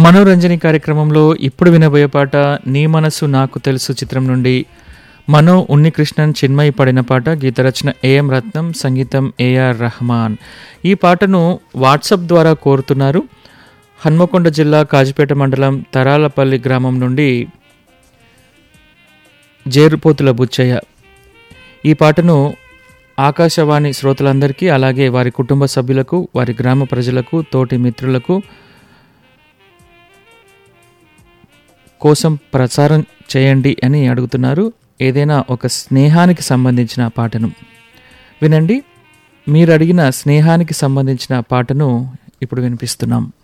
మనోరంజని కార్యక్రమంలో ఇప్పుడు వినబోయే పాట నీ మనసు నాకు తెలుసు చిత్రం నుండి మనో ఉన్నికృష్ణన్ చిన్మయి పడిన పాట గీతరచన ఏఎం రత్నం సంగీతం ఏఆర్ రహమాన్ ఈ పాటను వాట్సాప్ ద్వారా కోరుతున్నారు హన్మకొండ జిల్లా కాజిపేట మండలం తరాలపల్లి గ్రామం నుండి జేరుపోతుల బుచ్చయ్య ఈ పాటను ఆకాశవాణి శ్రోతలందరికీ అలాగే వారి కుటుంబ సభ్యులకు వారి గ్రామ ప్రజలకు తోటి మిత్రులకు కోసం ప్రచారం చేయండి అని అడుగుతున్నారు ఏదైనా ఒక స్నేహానికి సంబంధించిన పాటను వినండి మీరు అడిగిన స్నేహానికి సంబంధించిన పాటను ఇప్పుడు వినిపిస్తున్నాం